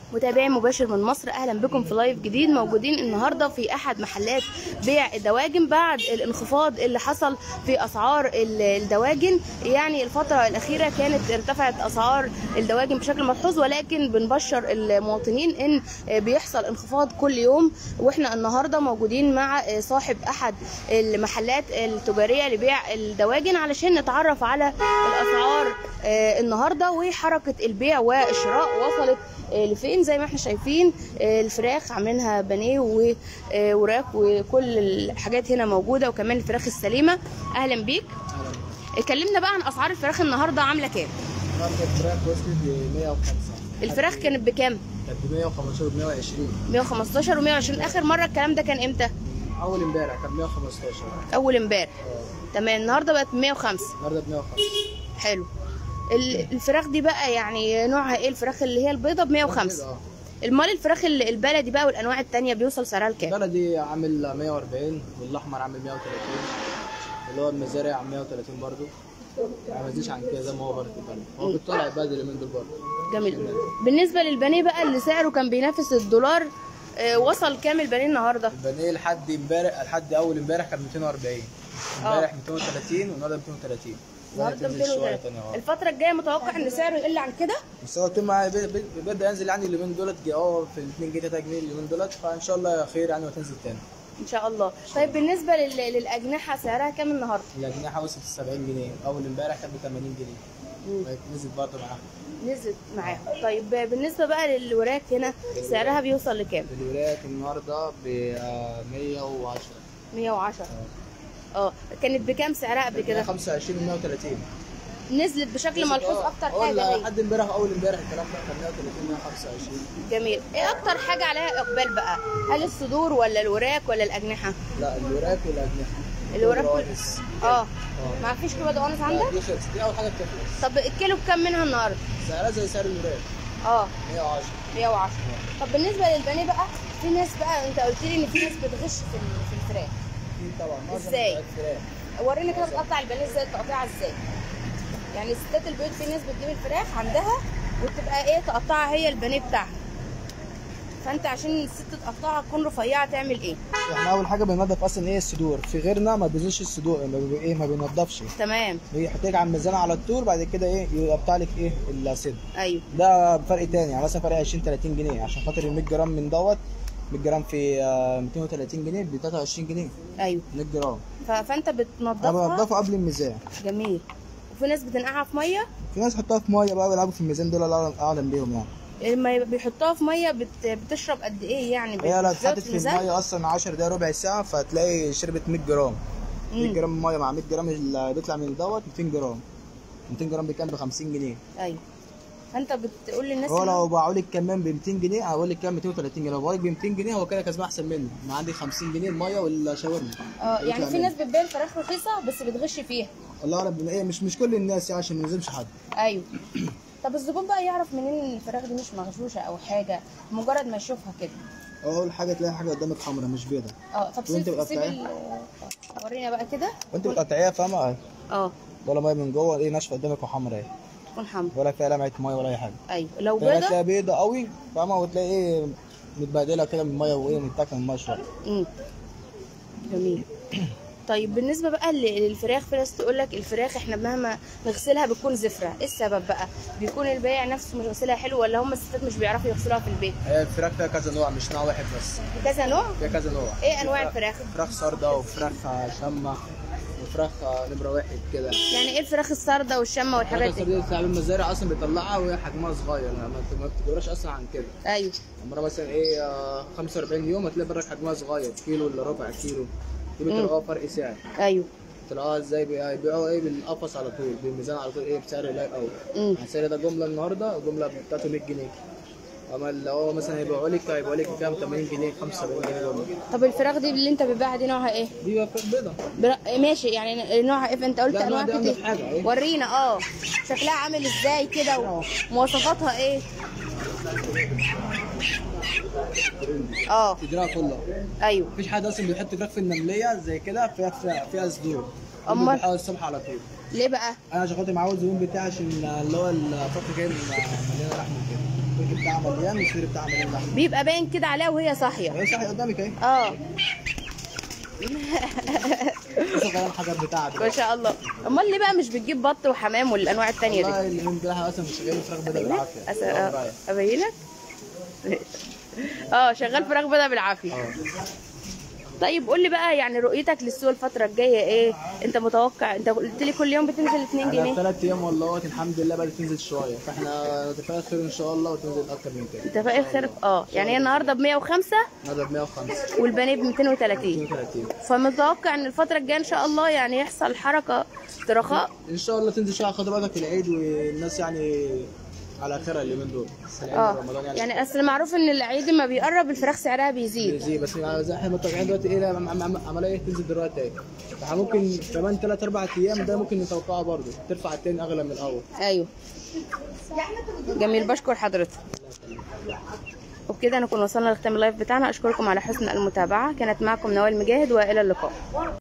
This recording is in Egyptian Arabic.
متابعي مباشر من مصر اهلا بكم في لايف جديد موجودين النهارده في احد محلات بيع الدواجن بعد الانخفاض اللي حصل في اسعار ال- الدواجن يعني الفتره الاخيره كانت ارتفعت اسعار الدواجن بشكل ملحوظ ولكن بنبشر المواطنين ان بيحصل انخفاض كل يوم واحنا النهارده موجودين مع صاحب احد المحلات التجاريه لبيع الدواجن علشان نتعرف على الاسعار آه، النهارده وحركه البيع والشراء وصلت آه، لفين زي ما احنا شايفين آه، الفراخ عاملينها بانيه ووراك وكل الحاجات هنا موجوده وكمان الفراخ السليمه اهلا بيك اتكلمنا بقى عن اسعار الفراخ النهارده عامله كام النهارده الفراخ وصلت ل 105 الفراخ كانت بكام كانت ب 115 و 120 115 و120 اخر مره الكلام ده كان امتى اول امبارح كان 115 اول امبارح اه تمام النهارده بقت 105 النهارده ب 105 حلو ال- الفراخ دي بقى يعني نوعها ايه الفراخ اللي هي البيضه ب 105 اه المال الفراخ ال- البلدي بقى والانواع التانية بيوصل سعرها لكام البلدي عامل 140 والاحمر عامل 130 اللي هو المزارع عامل 130 برضه يعني ما يزيدش عن كده زي ما هو برضه البلد هو كنت طالع يبادل اليومين دول برضه جميل بالنسبه للبانيه بقى اللي سعره كان بينافس الدولار آه، وصل كام البانيه النهارده البانيه لحد امبارح لحد اول امبارح كان 240 امبارح 230 والنهارده 230 النهارده تنزل شويه 230 تاني اه الفتره الجايه متوقع ان سعره يقل عن كده بس هو طول بيبدا ينزل يعني اليومين دولت جه- اه في 2 جنيه 3 جنيه اليومين دولت فان شاء الله خير يعني وتنزل تاني ان شاء الله طيب بالنسبه لل- للاجنحه سعرها كام النهارده الاجنحه وصلت 70 جنيه اول امبارح كانت ب 80 جنيه نزلت برضه معاها نزلت معاهم طيب بالنسبه بقى للوراك هنا سعرها بيوصل لكام الوراك النهارده ب 110 110 اه كانت بكام سعرها قبل كده 25 و 130 نزلت بشكل ملحوظ اكتر حاجه هي لحد امبارح اول امبارح الكلام ده كان 130 125 جميل ايه اكتر حاجه عليها اقبال بقى هل الصدور ولا الوراك ولا الاجنحه لا الوراك والاجنحه الوراك وال- والبقوانص. اه اه ما فيش كده بقوانص لا، عندك دي خلصت دي اول حاجه بتخلص طب الكيلو بكام منها النهارده سعرها زي سعر الوراك اه 110 110 طب بالنسبه للبانيه بقى في ناس بقى انت قلت لي ان في ناس بتغش في ال- في الفراخ اكيد طبعا معظم إزاي؟ بتاعت فراخ وريني كده بتقطع البانيه ازاي تقطيعها ازاي يعني ستات البيوت في ناس بتجيب الفراخ عندها وتبقى ايه تقطعها هي البانيه بتاعها فانت عشان الست تقطعها تكون رفيعه تعمل ايه احنا اول حاجه بننضف اصلا ايه الصدور في غيرنا ما بينزلش الصدور ما بي- ايه ما بينضفش تمام بيحطيك على الميزان على الطول بعد كده ايه يقطع لك ايه الصدر ايوه ده فرق تاني يعني مثلا فرق 20 30 جنيه عشان خاطر ال 100 جرام من دوت 100 جرام في آه، 230 جنيه ب 23 جنيه ايوه 100 جرام ف- فانت انا بتنضفها بنضفه قبل الميزان جميل وفي ناس بتنقعها في ميه في ناس يحطوها في ميه بقى ويلعبوا في الميزان دول الله اعلم بيهم يعني لما بيحطوها في ميه بت... بتشرب قد ايه يعني هي لو بتزود اتحطت في الميزان؟ الميه اصلا 10 دقايق ربع ساعه فتلاقي شربت 100 جرام 100 مم. جرام ميه مع 100 جرام اللي بيطلع من دوت 200 جرام 200 جرام بكام ب 50 جنيه ايوه فانت بتقول للناس هو إن- لو باعوا لك كمان ب 200 جنيه هقول لك كام 230 جنيه لو باعوا لك ب 200 جنيه هو كده كسبان احسن منه ما عندي 50 جنيه الميه والشاورما اه يعني يطلع في منه. ناس بتبيع الفراخ رخيصه بس بتغش فيها الله اعلم ايه مش مش كل الناس يعني عشان ما نلزمش حد ايوه طب الزبون بقى يعرف منين ان الفراخ دي مش مغشوشه او حاجه مجرد ما يشوفها كده اول حاجه تلاقي حاجه قدامك حمرا مش بيضه اه طب وانت سيب بقى سيب بتاعي؟ ال- آه، ورينا بقى كده وانت بتقطعيها فاهمه اه ولا ميه من جوه ايه ناشفه قدامك وحمرا ايه تكون حمرا ولا فيها لمعه ميه ولا اي حاجه ايوه لو تلاقي بيضه تلاقي بيضه قوي فاهمه وتلاقي ايه متبهدله كده من الميه وايه متاكله من الميه شويه امم جميل طيب بالنسبه بقى لل- للفراخ في ناس تقول لك الفراخ احنا مهما نغسلها بتكون زفره ايه السبب بقى بيكون البائع نفسه مش غسلها حلو ولا هم الستات مش بيعرفوا يغسلوها في البيت هي الفراخ فيها كذا نوع مش نوع واحد بس كذا نوع فيها كذا نوع ايه انواع الفراخ فراخ سردة وفراخ شمة وفراخ نمرة واحد كده يعني ايه الفراخ السارده والشمه والحاجات الفراخ دي السردة بتاع المزارع اصلا بيطلعها وهي حجمها صغير يعني ما بت- ما بتكبرش اصلا عن كده ايوه عمرها مثلا ايه آه، 45 يوم هتلاقي برك حجمها صغير كيلو ولا ربع كيلو دي بتلاقوها فرق سعر ايوه تلاقوها ازاي بي- بيبيعوها ايه بالقفص على طول بالميزان على طول ايه بسعر قليل قوي امم يعني السعر ده جمله النهارده الجمله بتاعته 100 جنيه اما اللي هو مثلا هيبيعوا لك هيبيعوا لك كام 80 جنيه 75 جنيه جمله طب الفراخ دي اللي انت بتبيعها دي نوعها ايه دي بقى فراخ بيضه بر... ماشي يعني نوعها ايه انت قلت لا، انواع نوع دي كتير أنضف حاجة، إيه؟ ورينا اه شكلها عامل ازاي كده ومواصفاتها ايه اه تدراها كلها ايوه مفيش حد اصلا بيحط فراخ في النمليه زي كده فيها فيها, فيها صدور أمال؟ بيحاول الصبح على طول ليه بقى انا عشان خاطر معود الزبون بتاعي عشان اللي هو الفتره كده مليانه لحم كده الكيك بتاعها مليان والسير بتاعها مليان لحم بيبقى باين كده عليها وهي صاحيه هي صح قدامك اهي اه لسه غير الحجر بتاعها ما دلوقتي شاء الله امال ليه بقى مش بتجيب بط وحمام والانواع التانية والله دي اللي من دول احنا اصلا مش شغالين فراخ بدل بالعافيه أس... والله آه، رايح. ابينك اه شغال فراخ بدل بالعافيه اه طيب قول لي بقى يعني رؤيتك للسوق الفتره الجايه ايه انت متوقع انت قلت لي كل يوم بتنزل 2 انا جنيه ثلاث ايام والله الحمد لله بدات تنزل شويه فاحنا نتفائل خير ان شاء الله وتنزل اكتر من كده انت فاهم خير اه يعني هي النهارده ب 105 النهارده ب 105 والبانيه ب 230 32 فمتوقع ان الفتره الجايه ان شاء الله يعني يحصل حركه رخاء ان شاء الله تنزل شويه على خاطر وقتك العيد والناس يعني على خيرها اليومين دول بس العيد اه رمضان يعني يعني اصل معروف ان العيد ما بيقرب الفراخ سعرها بيزيد زي بس زي احنا متوقعين دلوقتي ايه عم- عم- عم- عمليه تنزل دلوقتي اهي احنا ممكن كمان ثلاث اربع ايام ده ممكن نتوقعها برضه ترفع التاني اغلى من الاول ايوه جميل بشكر حضرتك وبكده نكون وصلنا لختام اللايف بتاعنا اشكركم على حسن المتابعه كانت معكم نوال مجاهد والى اللقاء